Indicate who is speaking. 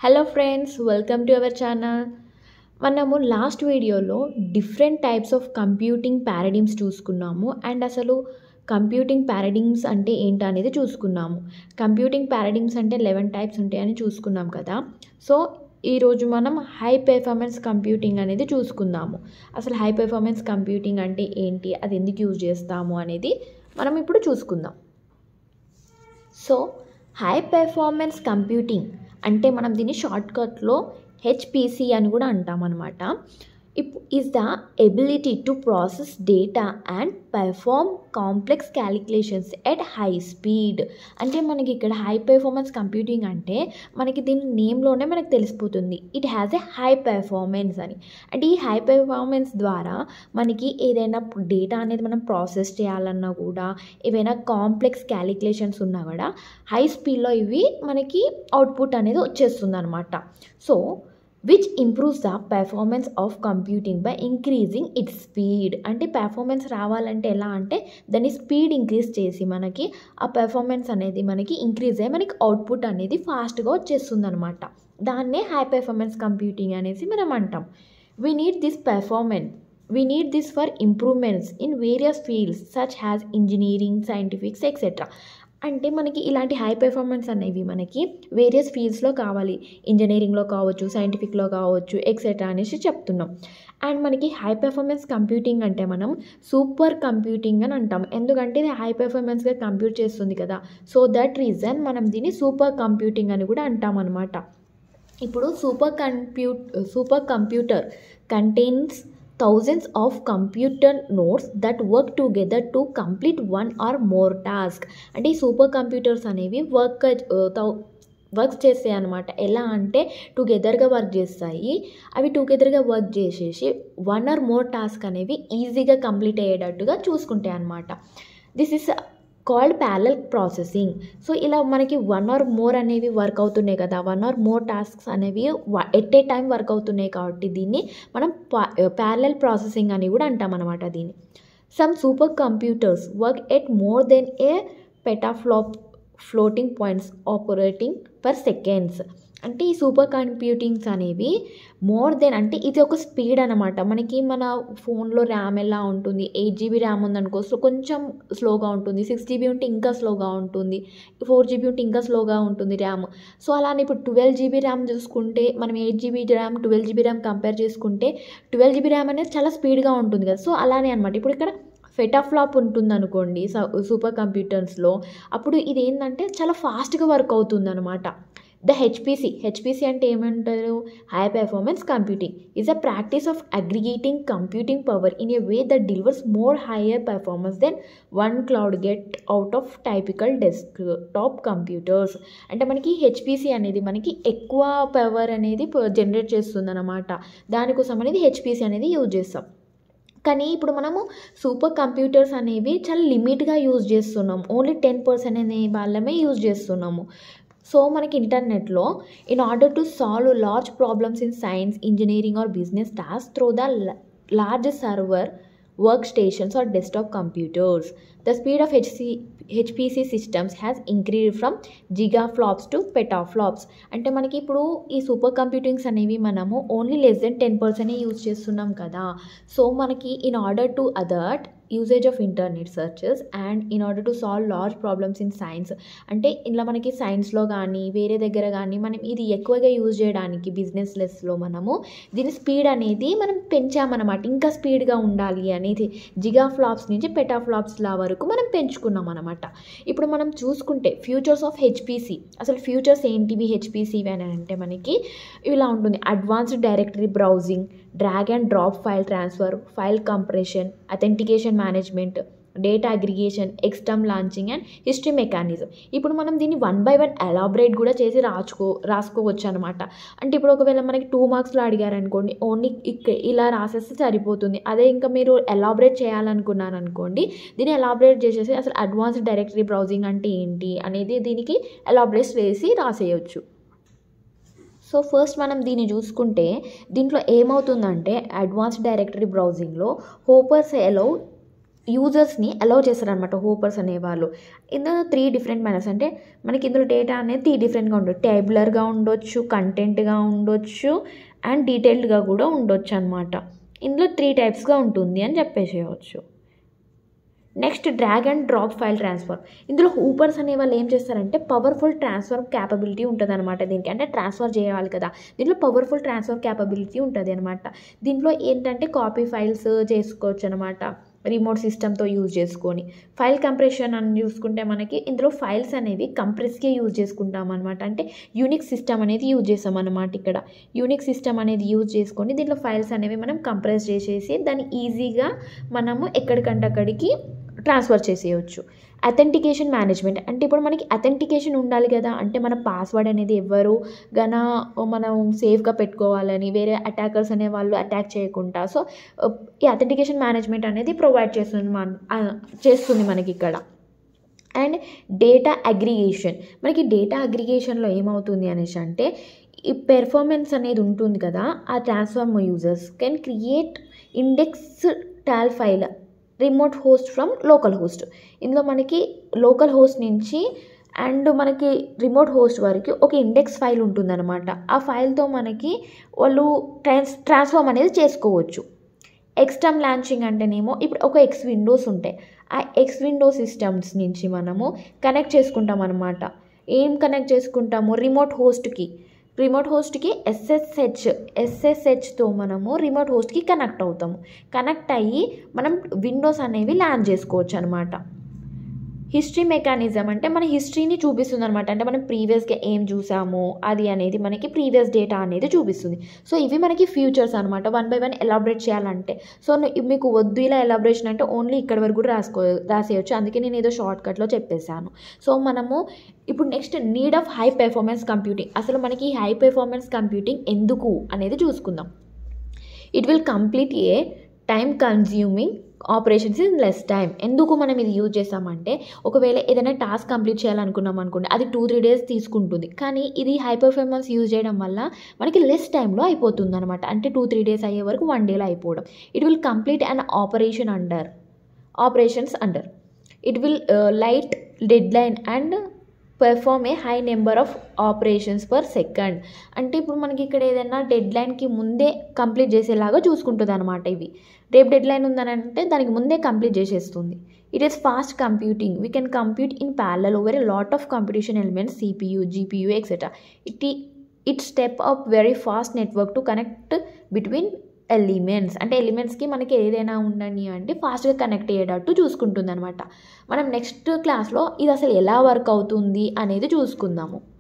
Speaker 1: hello friends welcome to our channel మనము last వీడియోలో different types of computing paradigms చూసుకున్నాము and అసలు computing పారాడిమ్స్ అంటే ఏంటి అనేది చూసుకున్నాము కంప్యూటింగ్ పారాడిమ్స్ అంటే లెవెన్ టైప్స్ ఉంటాయని చూసుకున్నాం కదా సో ఈరోజు మనం హై పెర్ఫార్మెన్స్ కంప్యూటింగ్ అనేది చూసుకుందాము అసలు హై పెర్ఫార్మెన్స్ కంప్యూటింగ్ అంటే ఏంటి అది ఎందుకు యూజ్ చేస్తాము అనేది మనం ఇప్పుడు చూసుకుందాం సో హై పెర్ఫార్మెన్స్ కంప్యూటింగ్ అంటే మనం దీన్ని షార్ట్కట్లో హెచ్పిసి అని కూడా అంటాం అనమాట it is the ability to process data and perform complex calculations at high speed అంటే మనకి ఇక్కడ హై పెర్ఫార్మెన్స్ కంప్యూటింగ్ అంటే మనకి దీని నేమ్లోనే మనకు తెలిసిపోతుంది it has a high performance అని అంటే ఈ హై పెర్ఫార్మెన్స్ ద్వారా మనకి ఏదైనా డేటా అనేది మనం ప్రాసెస్ చేయాలన్నా కూడా ఏవైనా కాంప్లెక్స్ క్యాలిక్యులేషన్స్ ఉన్నా కూడా హై స్పీడ్లో ఇవి మనకి అవుట్పుట్ అనేది వచ్చేస్తుంది అనమాట so which improves the performance of computing by increasing its speed అంటే పెర్ఫార్మెన్స్ రావాలంటే ఎలా అంటే దాన్ని స్పీడ్ ఇంక్రీజ్ చేసి మనకి ఆ పెర్ఫార్మెన్స్ అనేది మనకి ఇంక్రీజ్ అయ్యి మనకి అవుట్పుట్ అనేది ఫాస్ట్గా వచ్చేస్తుంది అనమాట దాన్నే హై పెర్ఫార్మెన్స్ కంప్యూటింగ్ అనేసి మనం అంటాం we need this performance we need this for improvements in various fields such as engineering scientifics etcetera అంటే మనకి ఇలాంటి హై పెర్ఫార్మెన్స్ అనేవి మనకి వేరియస్ ఫీల్డ్స్లో కావాలి ఇంజనీరింగ్లో కావచ్చు సైంటిఫిక్లో కావచ్చు ఎక్సెట్రా అనేసి చెప్తున్నాం అండ్ మనకి హై పెర్ఫార్మెన్స్ కంప్యూటింగ్ అంటే మనం సూపర్ కంప్యూటింగ్ అని అంటాం ఎందుకంటే ఇది హై పెర్ఫార్మెన్స్గా కంప్యూట్ చేస్తుంది కదా సో దట్ రీజన్ మనం దీన్ని సూపర్ కంప్యూటింగ్ అని కూడా అంటాం అనమాట ఇప్పుడు super compute super computer contains thousands of computer nodes that work together to complete one or more task అంటే ఈ సూపర్ కంప్యూటర్స్ అనేవి వర్క్ వర్క్ చేస్తాయి అనమాట ఎలా అంటే టుగెదర్గా వర్క్ చేస్తాయి అవి టుగెదర్గా వర్క్ చేసేసి వన్ ఆర్ మోర్ టాస్క్ అనేవి ఈజీగా కంప్లీట్ అయ్యేటట్టుగా చూసుకుంటాయి అనమాట this is called parallel processing so ఇలా మనకి వన్ ఆర్ మోర్ అనేవి వర్క్ అవుతున్నాయి కదా వన్ ఆర్ మోర్ టాస్క్స్ అనేవి ఎట్ ఏ టైం వర్క్ అవుతున్నాయి కాబట్టి దీన్ని మనం ప్యారలల్ ప్రాసెసింగ్ అని కూడా అంటాం అనమాట దీన్ని some super computers work at more than a petaflop floating points operating per seconds అంటే ఈ సూపర్ కంప్యూటింగ్స్ అనేవి మోర్ దెన్ అంటే ఇది ఒక స్పీడ్ అనమాట మనకి మన ఫోన్లో ర్యామ్ ఎలా ఉంటుంది ఎయిట్ జీబీ ర్యామ్ ఉందనుకో సో కొంచెం స్లోగా ఉంటుంది సిక్స్ జీబీ ఉంటే ఇంకా స్లోగా ఉంటుంది ఫోర్ జీబీ ఉంటే ఇంకా స్లోగా ఉంటుంది ర్యామ్ సో అలానే ఇప్పుడు ట్వెల్వ్ జీబీ ర్యామ్ చూసుకుంటే మనం eight GB RAM twelve GB RAM compare చేసుకుంటే ట్వెల్వ్ జీబీ ర్యామ్ అనేది చాలా స్పీడ్గా ఉంటుంది కదా సో అలానే అనమాట ఇప్పుడు ఇక్కడ ఫెటాఫ్లాప్ ఉంటుంది అనుకోండి సూపర్ కంప్యూటర్స్లో అప్పుడు ఇది ఏంటంటే చాలా ఫాస్ట్గా వర్క్ అవుతుంది అనమాట ద హెచ్పిసి హెచ్పిసి అంటే ఏమంటారు high performance computing is a practice of aggregating computing power in a way that delivers more higher performance than one could get out of typical desktop computers అంటే మనకి HPC అనేది మనకి ఎక్కువ power అనేది generate చేస్తుంది అనమాట దానికోసం అనేది హెచ్పిసి అనేది యూజ్ చేస్తాం కానీ ఇప్పుడు మనము సూపర్ కంప్యూటర్స్ అనేవి చాలా లిమిట్గా యూజ్ చేస్తున్నాం ఓన్లీ టెన్ పర్సెంట్ అనే వాళ్ళమే యూజ్ చేస్తున్నాము సో మనకి ఇంటర్నెట్లో in order to solve large problems in science engineering or business task through the large server work stations or desktop computers the speed of HC HPC systems has increase from giga flops to petaflops అంటే మనకి ఇప్పుడు ఈ super computings అనేవి మనము only less than ten పర్సెంటే use చేస్తున్నాం కదా so మనకి in order to other usage of internet searches and in order to solve large problems in science అంటే ఇలా మనకి సైన్స్లో కానీ వేరే దగ్గర కానీ మనం ఇది ఎక్కువగా యూజ్ చేయడానికి బిజినెస్ లెస్లో మనము దీని స్పీడ్ అనేది మనం పెంచామన్నమాట ఇంకా స్పీడ్గా ఉండాలి అనేది జిగా ఫ్లాప్స్ నుంచి పెటా ఫ్లాప్స్లా వరకు మనం పెంచుకున్నాం అనమాట ఇప్పుడు మనం చూసుకుంటే ఫ్యూచర్స్ ఆఫ్ హెచ్పిసి అసలు ఫ్యూచర్స్ ఏంటివి హెచ్పిసివి అని అంటే మనకి ఇలా ఉంటుంది advanced directory browsing drag and drop file transfer file compression authentication management data aggregation xterm launching and history mechanism ఇప్పుడు మనం దీన్ని వన్ బై వన్ ఎలాబరేట్ కూడా చేసి రాసుకో రాసుకోవచ్చు అనమాట అంటే ఇప్పుడు ఒకవేళ మనకి టూ మార్క్స్లో అడిగారనుకోండి ఓన్లీ ఇక్ ఇలా రాసేస్తే సరిపోతుంది అదే ఇంకా మీరు ఎలాబరేట్ చేయాలనుకున్నారు అనుకోండి దీన్ని ఎలాబరేట్ చేసేసి అసలు అడ్వాన్స్డ్ డైరెక్టరీ బ్రౌజింగ్ అంటే ఏంటి అనేది దీనికి ఎలాబరేట్ వేసి రాసేయచ్చు సో ఫస్ట్ మనం దీన్ని చూసుకుంటే దీంట్లో ఏమవుతుందంటే అడ్వాన్స్డ్ డైరెక్టరీ బ్రౌజింగ్లో హోపర్స్ ఎలో యూజర్స్ని అలౌ చేస్తారనమాట హోపర్స్ అనేవాళ్ళు ఇందులో త్రీ డిఫరెంట్ మేనర్స్ అంటే మనకి ఇందులో డేటా అనేది త్రీ డిఫరెంట్గా ఉండొచ్చు టేబులర్గా ఉండొచ్చు కంటెంట్గా ఉండొచ్చు అండ్ డీటెయిల్డ్గా కూడా ఉండొచ్చు అనమాట ఇందులో త్రీ టైప్స్గా ఉంటుంది అని చెప్పేసేయవచ్చు next drag and drop file transfer ఇందులో హూపర్స్ అనే వాళ్ళు ఏం చేస్తారంటే పవర్ఫుల్ ట్రాన్స్ఫర్ క్యాపబిలిటీ ఉంటుంది అనమాట దీనికి అంటే ట్రాన్స్ఫర్ చేయాలి కదా దీంట్లో పవర్ఫుల్ ట్రాన్స్ఫర్ క్యాపబిలిటీ ఉంటుంది అనమాట దీంట్లో ఏంటంటే కాపీ ఫైల్స్ చేసుకోవచ్చు అనమాట రిమోట్ సిస్టమ్తో యూజ్ చేసుకొని ఫైల్ కంప్రెషన్ అని చూసుకుంటే మనకి ఇందులో ఫైల్స్ అనేవి కంప్రెస్కే యూజ్ చేసుకుంటాం అనమాట అంటే యూనిక్ సిస్టమ్ అనేది యూజ్ చేస్తాం అనమాట ఇక్కడ యూనిక్ సిస్టమ్ అనేది యూజ్ చేసుకొని దీంట్లో ఫైల్స్ అనేవి మనం కంప్రెస్ చేసేసి దాన్ని ఈజీగా మనము ఎక్కడికంటే అక్కడికి ట్రాన్స్ఫర్ చేసేయచ్చు అథెంటికేషన్ మేనేజ్మెంట్ అంటే ఇప్పుడు మనకి అథెంటికేషన్ ఉండాలి కదా అంటే మన పాస్వర్డ్ అనేది ఎవరు గన మనం సేఫ్గా పెట్టుకోవాలని వేరే అటాకర్స్ అనే వాళ్ళు అటాక్ చేయకుండా సో ఈ అథెంటికేషన్ మేనేజ్మెంట్ అనేది ప్రొవైడ్ చేస్తుంది మన చేస్తుంది మనకి ఇక్కడ అండ్ డేటా అగ్రిగేషన్ మనకి డేటా అగ్రిగేషన్లో ఏమవుతుంది అనేసి అంటే ఈ పెర్ఫార్మెన్స్ అనేది ఉంటుంది కదా ఆ transform users can create index tall file remote host from local host ఇందులో మనకి లోకల్ హోస్ట్ నుంచి అండ్ మనకి రిమోట్ హోస్ట్ వరకు ఒక ఇండెక్స్ ఫైల్ ఉంటుందన్నమాట ఆ ఫైల్తో మనకి వాళ్ళు ట్రాన్స్ ట్రాన్స్ఫార్మ్ అనేది చేసుకోవచ్చు ఎక్స్టర్మ్ లాంచింగ్ అంటేనేమో ఇప్పుడు ఒక ఎక్స్ విండోస్ ఉంటాయి ఆ ఎక్స్ విండో సిస్టమ్స్ నుంచి మనము కనెక్ట్ చేసుకుంటాం అనమాట ఏం కనెక్ట్ చేసుకుంటాము రిమోట్ హోస్ట్కి రిమోట్ హోస్ట్కి ఎస్ఎస్హెచ్ ఎస్ఎస్హెచ్తో మనము రిమోట్ హోస్ట్కి కనెక్ట్ అవుతాము కనెక్ట్ అయ్యి మనం విండోస్ అనేవి ల్యాండ్ చేసుకోవచ్చు అనమాట హిస్టరీ మెకానిజం అంటే మన హిస్టరీని చూపిస్తుంది అనమాట అంటే మనం ప్రీవియస్గా ఏం చూసామో అది అనేది మనకి ప్రీవియస్ డేటా అనేది చూపిస్తుంది సో ఇవి మనకి ఫ్యూచర్స్ అనమాట వన్ బై వన్ ఎలాబరేట్ చేయాలంటే సో మీకు వద్దు ఇలా ఎలాబరేషన్ అంటే ఓన్లీ ఇక్కడ వరకు కూడా రాసుకో రాసేయచ్చు అందుకే నేను ఏదో షార్ట్ కట్లో చెప్పేశాను సో మనము ఇప్పుడు next need of high performance computing అసలు మనకి హై పెర్ఫార్మెన్స్ కంప్యూటింగ్ ఎందుకు అనేది చూసుకుందాం it will complete a time consuming operations in less time ఎందుకు మనం ఇది యూజ్ చేస్తామంటే ఒకవేళ ఏదైనా టాస్క్ కంప్లీట్ చేయాలనుకున్నాం అనుకోండి అది టూ త్రీ డేస్ తీసుకుంటుంది కానీ ఇది హై పర్ఫార్మెన్స్ యూజ్ చేయడం వల్ల మనకి లెస్ టైంలో అయిపోతుంది అనమాట అంటే టూ త్రీ డేస్ అయ్యే వరకు వన్ డేలో అయిపోవడం it will complete an operation under operations under it will light deadline and perform a high number of operations per second అంటే ఇప్పుడు మనకి ఇక్కడ ఏదైనా డెడ్ లైన్కి ముందే కంప్లీట్ చేసేలాగా చూసుకుంటుంది అనమాట ఇవి రేపు డెడ్ లైన్ ఉందని అంటే దానికి ముందే కంప్లీట్ చేసేస్తుంది it is fast computing we can compute in parallel over a lot of computation elements CPU GPU etcetera it it step up very fast network to connect between elements అంటే ఎలిమెంట్స్కి మనకి ఏదైనా ఉండని అంటే ఫాస్ట్గా కనెక్ట్ అయ్యేటట్టు చూసుకుంటుంది అనమాట మనం నెక్స్ట్ క్లాస్లో ఇది అసలు ఎలా వర్క్ అవుతుంది అనేది చూసుకుందాము